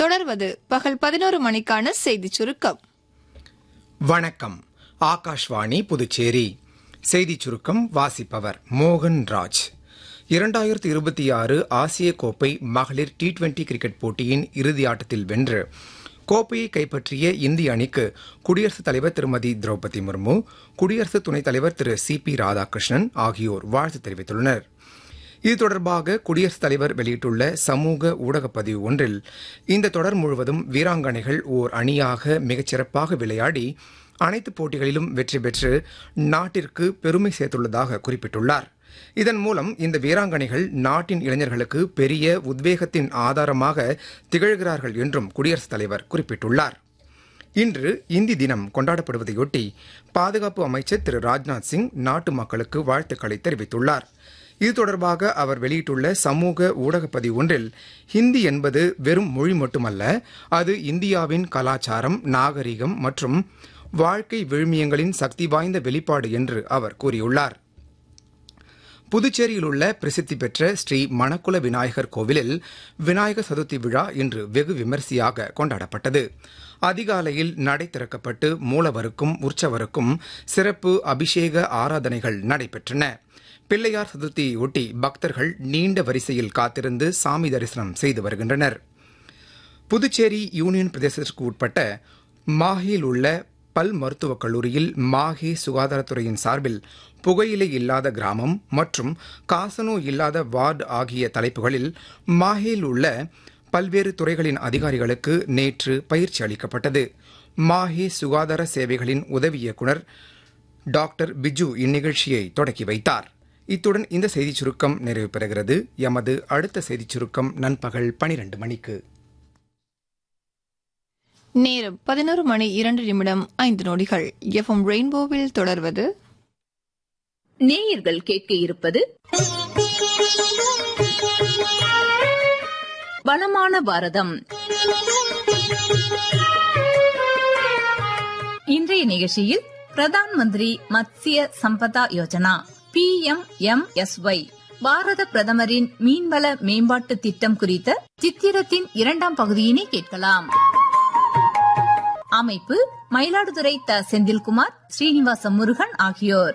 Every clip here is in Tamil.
தொடர்வது பகல் பதினோரு மணிக்கான செய்திச் சுருக்கம் வணக்கம் ஆகாஷ்வாணி புதுச்சேரி செய்திச் சுருக்கம் வாசிப்பவர் மோகன் ராஜ் இரண்டாயிரத்தி இருபத்தி ஆறு ஆசிய கோப்பை மகளிர் டி டுவெண்டி கிரிக்கெட் போட்டியின் இறுதி ஆட்டத்தில் வென்று கோப்பையை கைப்பற்றிய இந்திய அணிக்கு குடியரசுத் தலைவர் திருமதி திரௌபதி முர்மு குடியரசு துணைத் தலைவர் திரு சி பி ராதாகிருஷ்ணன் ஆகியோர் வாழ்த்து தெரிவித்துள்ளனர் இது தொடர்பாக குடியரசுத் தலைவர் வெளியிட்டுள்ள சமூக ஊடகப் பதிவு ஒன்றில் இந்த தொடர் முழுவதும் வீராங்கனைகள் ஓர் அணியாக மிகச்சிறப்பாக விளையாடி அனைத்து போட்டிகளிலும் வெற்றி பெற்று நாட்டிற்கு பெருமை சேர்த்துள்ளதாக குறிப்பிட்டுள்ளார் இதன் மூலம் இந்த வீராங்கனைகள் நாட்டின் இளைஞர்களுக்கு பெரிய உத்வேகத்தின் ஆதாரமாக திகழ்கிறார்கள் என்றும் குடியரசுத் தலைவர் குறிப்பிட்டுள்ளார் இன்று இந்தி தினம் கொண்டாடப்படுவதையொட்டி பாதுகாப்பு அமைச்சர் திரு ராஜ்நாத் சிங் நாட்டு மக்களுக்கு வாழ்த்துக்களை தெரிவித்துள்ளார் இது தொடர்பாக அவர் வெளியிட்டுள்ள சமூக ஊடகப் பதிவு ஒன்றில் ஹிந்தி என்பது வெறும் மொழி மட்டுமல்ல அது இந்தியாவின் கலாச்சாரம் நாகரிகம் மற்றும் வாழ்க்கை விழுமியங்களின் சக்தி வாய்ந்த வெளிப்பாடு என்று அவர் கூறியுள்ளார் புதுச்சேரியில் உள்ள பிரசித்தி பெற்ற ஸ்ரீ மணக்குல விநாயகர் கோவிலில் விநாயகர் சதுர்த்தி விழா இன்று வெகு விமரிசையாக கொண்டாடப்பட்டது அதிகாலையில் நடை திறக்கப்பட்டு மூலவருக்கும் உற்சவருக்கும் சிறப்பு அபிஷேக ஆராதனைகள் நடைபெற்றன பிள்ளையார் சதுர்த்தியையொட்டி பக்தர்கள் நீண்ட வரிசையில் காத்திருந்து சாமி தரிசனம் செய்து வருகின்றனர் புதுச்சேரி யூனியன் பிரதேசத்திற்கு உட்பட்ட மாஹியில் உள்ள பல் மருத்துவக் கல்லூரியில் மாஹே சுகாதாரத்துறையின் சார்பில் புகையிலை இல்லாத கிராமம் மற்றும் காசனோ இல்லாத வார்டு ஆகிய தலைப்புகளில் மாஹேயில் உள்ள பல்வேறு துறைகளின் அதிகாரிகளுக்கு நேற்று பயிற்சி அளிக்கப்பட்டது மாஹே சுகாதார சேவைகளின் உதவி இயக்குநர் டாக்டர் பிஜு இந்நிகழ்ச்சியை தொடக்கி வைத்தார் இத்துடன் இந்த செய்திச் சுருக்கம் நிறைவு பெறுகிறது எமது அடுத்த செய்திச் சுருக்கம் நண்பகல் பனிரெண்டு மணிக்கு நேரம் பதினோரு மணி இரண்டு நிமிடம் ஐந்து நொடிகள் எஃப்எம் ரெயின்போவில் தொடர்வது நேயர்கள் கேட்க இருப்பது வளமான பாரதம் இன்றைய நிகழ்ச்சியில் Pradhan Mantri Matsya Sampada Yojana P M M S Y பாரத பிரதமரின் மீன்வள மேம்பாட்டு திட்டம் குறித்த சித்திரத்தின் இரண்டாம் பகுதியினை கேட்கலாம் அமைப்பு மயிலாடுதுறை த செந்தில்குமார் ஸ்ரீனிவாச முருகன் ஆகியோர்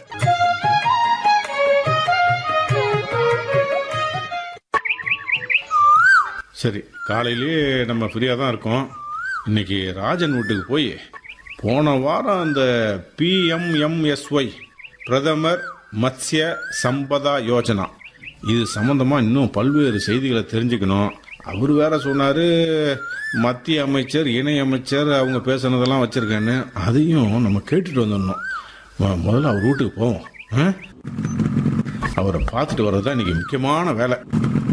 சரி காலையிலேயே நம்ம ஃப்ரீயாக தான் இருக்கோம் இன்னைக்கு ராஜன் வீட்டுக்கு போய் போன வாரம் அந்த பிஎம்எம்எஸ்ஒய் பிரதமர் மத்ஸ்ய சம்பதா யோஜனா இது சம்பந்தமா இன்னும் பல்வேறு செய்திகளை தெரிஞ்சுக்கணும் அவர் வேற சொன்னாரு மத்திய அமைச்சர் இணை அமைச்சர் அவங்க பேசுனதெல்லாம் வச்சிருக்கேன்னு அதையும் நம்ம கேட்டுட்டு வந்துடணும் மொ- முதல்ல அவர் வீட்டுக்கு போவோம் ஆ? அவரை பார்த்துட்டு வர்றது தான் இன்னைக்கு முக்கியமான வேலை